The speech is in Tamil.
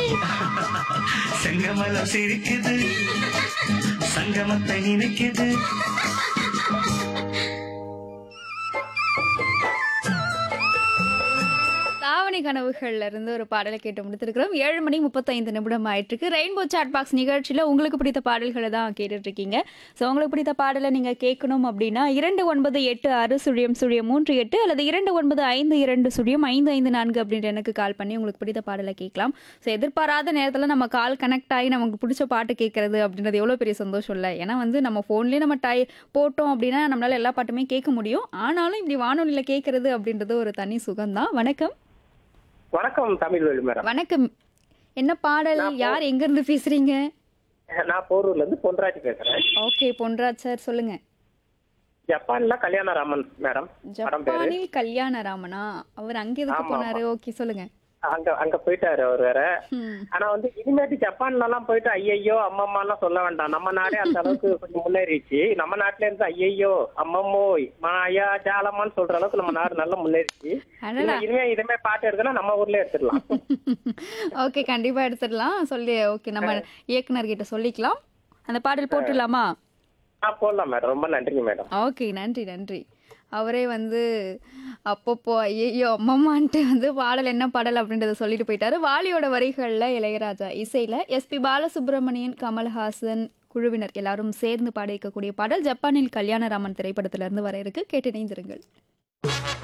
செங்கமலம் சிரிக்குது சங்கமத்தை நினைக்குது தாவணி கனவுகள்ல இருந்து ஒரு பாடலை கேட்டு முடித்திருக்கிறோம் ஏழு மணி முப்பத்தைந்து நிமிடம் ஆயிட்டு இருக்கு ரெயின்போ சாட் பாக்ஸ் நிகழ்ச்சியில உங்களுக்கு பிடித்த பாடல்களை தான் கேட்டுட்டு இருக்கீங்க ஸோ உங்களுக்கு பிடித்த பாடலை நீங்க கேட்கணும் அப்படின்னா இரண்டு ஒன்பது எட்டு ஆறு சுழியம் சுழியம் மூன்று எட்டு அல்லது இரண்டு ஒன்பது ஐந்து இரண்டு சுழியம் ஐந்து ஐந்து நான்கு அப்படின்ற எனக்கு கால் பண்ணி உங்களுக்கு பிடித்த பாடலை கேட்கலாம் ஸோ எதிர்பாராத நேரத்தில் நம்ம கால் கனெக்ட் ஆகி நமக்கு பிடிச்ச பாட்டு கேட்கறது அப்படின்றது எவ்வளோ பெரிய சந்தோஷம் இல்லை ஏன்னா வந்து நம்ம ஃபோன்லேயே நம்ம டை போட்டோம் அப்படின்னா நம்மளால எல்லா பாட்டுமே கேட்க முடியும் ஆனாலும் இப்படி வானொலியில் கேட்கறது அப்படின்றது ஒரு தனி சுகம்தான் வணக்கம் வணக்கம் தமிழ்வேலு மேடம் வணக்கம் என்ன பாடல் யார் எங்க இருந்து பேசுறீங்க நான் போரூர்ல இருந்து பொன்ராஜ் பேசுறேன் ஓகே பொன்ராஜ் சார் சொல்லுங்க ஜப்பான்ல கல்யாண ராமன் மேடம் படம் பேரு ஜப்பானில் கல்யாணராமனா அவர் அங்க எதுக்கு ஆமா, போனாரு ஓகே சொல்லுங்க அங்க அங்க போயிட்டாரு அவர் வேற ம். ஆனா வந்து இனிமேட்டு ஜப்பான்ல எல்லாம் போயிட்டு ஐயையோ அம்மம்மா எல்லாம் சொல்ல வேண்டாம் நம்ம நாடே அந்த அளவுக்கு கொஞ்சம் முன்னேறிச்சு நம்ம நாட்டுல இருந்து ஐயையோ அம்மம்மோ மாயா ஜாலமான்னு சொல்ற அளவுக்கு நம்ம நாடு நல்லா முன்னேறிச்சு அடடா. இனிமே- இனிமே இதுமே பாட்டு எடுக்கணும் நம்ம ஊர்ல எடுத்துடலாம் ஓகே கண்டிப்பா எடுத்துடலாம் சொல்லி ஓகே நம்ம இயக்குனர் கிட்ட சொல்லிக்கலாம் அந்த பாடல் போட்டுடலாமா ஆ போடலாம் மேடம் ரொம்ப நன்றிங்க மேடம் ஓகே நன்றி நன்றி அவரே வந்து அப்பப்போ ஐயோ அம்மம்மான்ட்டு வந்து பாடல் என்ன பாடல் அப்படின்றத சொல்லிட்டு போயிட்டாரு வாலியோட வரிகளில் இளையராஜா இசையில் எஸ்பி பாலசுப்ரமணியன் கமல்ஹாசன் குழுவினர் எல்லாரும் சேர்ந்து பாடியிருக்கக்கூடிய பாடல் ஜப்பானில் கல்யாணராமன் திரைப்படத்திலிருந்து வர இருக்கு கேட்டு இணைந்திருங்கள்